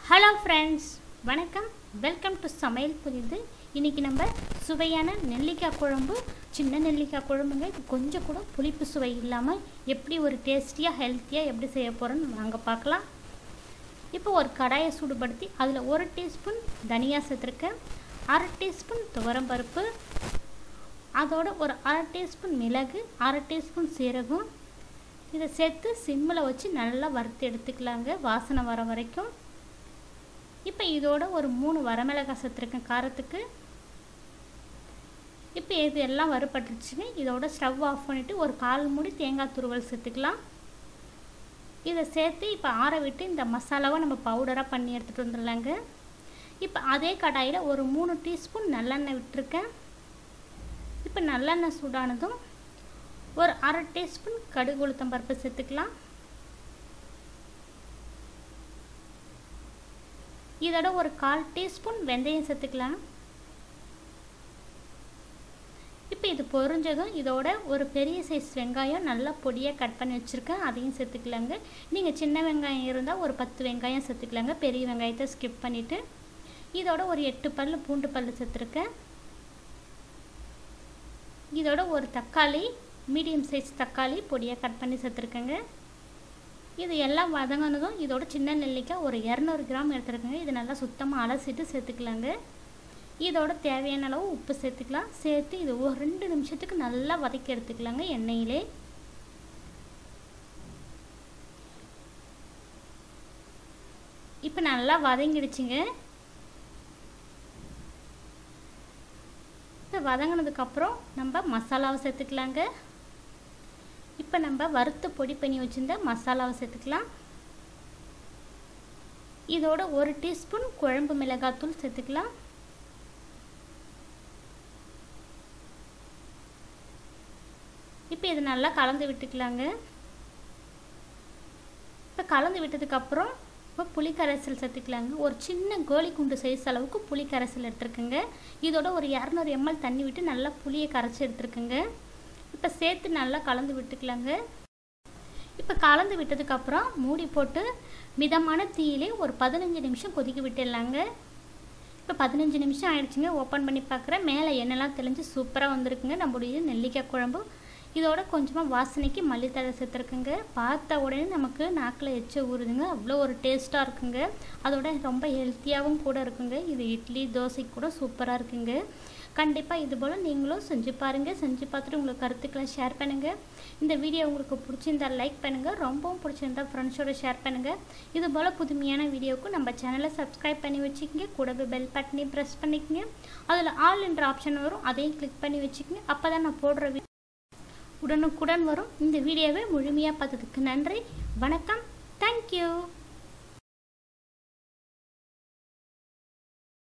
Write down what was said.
hello friends வணக்கம் welcome to சமையல் புரியுது இன்றைக்கி நம்ம சுவையான நெல்லிக்காய் குழம்பு சின்ன நெல்லிக்காய் குழம்புங்க இது கொஞ்சம் கூட புளிப்பு சுவை இல்லாமல் எப்படி ஒரு டேஸ்டியாக ஹெல்த்தியாக எப்படி செய்ய போகிறோன்னு வாங்க பார்க்கலாம் இப்போ ஒரு கடாயை சூடுபடுத்தி அதில் ஒரு டீஸ்பூன் தனியா சேர்த்துருக்கேன் அரை டீஸ்பூன் துவரம்பருப்பு அதோட ஒரு அரை டீஸ்பூன் மிளகு அரை டீஸ்பூன் சீரகம் இதை சேர்த்து சிம்மில் வச்சு நல்லா வறுத்து எடுத்துக்கலாங்க வாசனை வர வரைக்கும் இப்போ இதோட ஒரு மூணு வரமிளகாய் சேர்த்துருக்கேன் காரத்துக்கு இப்போ இது எல்லாம் வறுபட்டுருச்சுங்க இதோட ஸ்டவ் ஆஃப் பண்ணிவிட்டு ஒரு கால் மூடி தேங்காய் துருவல் சேர்த்துக்கலாம் இதை சேர்த்து இப்போ ஆற விட்டு இந்த மசாலாவை நம்ம பவுடராக பண்ணி எடுத்துகிட்டு வந்துடலாங்க இப்போ அதே கடாயில் ஒரு மூணு டீஸ்பூன் நல்லெண்ணெய் விட்டுருக்கேன் இப்போ நல்லெண்ணெய் சூடானதும் ஒரு அரை டீஸ்பூன் கடுகு உளுத்தம் பருப்பு சேர்த்துக்கலாம் இதோட ஒரு கால் டீஸ்பூன் வெந்தயம் சேர்த்துக்கலாம் இப்போ இது பொரிஞ்சதும் இதோட ஒரு பெரிய சைஸ் வெங்காயம் நல்லா பொடியாக கட் பண்ணி வச்சுருக்கேன் அதையும் சேர்த்துக்கலாங்க நீங்கள் சின்ன வெங்காயம் இருந்தால் ஒரு பத்து வெங்காயம் சேர்த்துக்கலாங்க பெரிய வெங்காயத்தை ஸ்கிப் பண்ணிவிட்டு இதோட ஒரு எட்டு பல் பூண்டு பல் சேர்த்துருக்கேன் இதோட ஒரு தக்காளி மீடியம் சைஸ் தக்காளி பொடியாக கட் பண்ணி சேர்த்துருக்கேங்க இது எல்லாம் வதங்கினதும் இதோட சின்ன நெல்லிக்காய் ஒரு இரநூறு கிராம் எடுத்துருக்கேங்க இது நல்லா சுத்தமாக அலசிட்டு சேர்த்துக்கலாங்க இதோட தேவையான அளவு உப்பு சேர்த்துக்கலாம் சேர்த்து இது ஒரு ரெண்டு நிமிஷத்துக்கு நல்லா வதக்கி எடுத்துக்கலாங்க எண்ணெயிலே இப்போ நல்லா வதங்கிடுச்சுங்க இப்போ வதங்கினதுக்கப்புறம் நம்ம மசாலாவை சேர்த்துக்கலாங்க இப்போ நம்ம வறுத்து பொடி பண்ணி வச்சுருந்த மசாலாவை சேர்த்துக்கலாம் இதோட ஒரு டீஸ்பூன் குழம்பு மிளகாத்தூள் சேர்த்துக்கலாம் இப்போ இது நல்லா கலந்து விட்டுக்கலாங்க இப்போ கலந்து விட்டதுக்கப்புறம் இப்போ புளிக்கரைசல் சேர்த்துக்கலாங்க ஒரு சின்ன கோழி குண்டு சைஸ் அளவுக்கு புளி கரைசல் எடுத்துருக்குங்க இதோட ஒரு இரநூறு எம்எல் தண்ணி விட்டு நல்லா புளியை கரைச்சி எடுத்துருக்குங்க இப்போ சேர்த்து நல்லா கலந்து விட்டுக்கலாங்க இப்போ கலந்து விட்டதுக்கப்புறம் மூடி போட்டு மிதமான தீயிலே ஒரு பதினஞ்சு நிமிஷம் கொதிக்க விட்டுடலாங்க இப்போ பதினஞ்சு நிமிஷம் ஆயிடுச்சுங்க ஓப்பன் பண்ணி பார்க்குறேன் மேலே எண்ணெய்லாம் தெளிஞ்சு சூப்பராக வந்திருக்குங்க நம்மளுடைய நெல்லிக்காய் குழம்பு இதோட கொஞ்சமாக வாசனைக்கு மல்லித்தழை சேர்த்துருக்குங்க பார்த்த உடனே நமக்கு நாக்கில் எச்ச ஊறுதுங்க அவ்வளோ ஒரு டேஸ்ட்டாக இருக்குங்க அதோட ரொம்ப ஹெல்த்தியாகவும் கூட இருக்குங்க இது இட்லி தோசைக்கு கூட சூப்பராக இருக்குங்க கண்டிப்பாக இது போல் நீங்களும் செஞ்சு பாருங்கள் செஞ்சு பார்த்துட்டு உங்களுக்கு கருத்துக்களை ஷேர் பண்ணுங்கள் இந்த வீடியோ உங்களுக்கு பிடிச்சிருந்தா லைக் பண்ணுங்கள் ரொம்பவும் பிடிச்சிருந்தா ஃப்ரெண்ட்ஸோட ஷேர் பண்ணுங்கள் இது போல் புதுமையான வீடியோவுக்கு நம்ம சேனலை சப்ஸ்கிரைப் பண்ணி வச்சுக்கோங்க கூடவே பெல் பட்டனையும் ப்ரெஸ் பண்ணிக்கங்க அதில் ஆல் என்ற ஆப்ஷன் வரும் அதையும் கிளிக் பண்ணி வச்சுக்கோங்க அப்போ தான் நான் போடுற உடனுக்குடன் வரும் இந்த வீடியோவை முழுமையாக பார்த்ததுக்கு நன்றி வணக்கம் தேங்க்யூ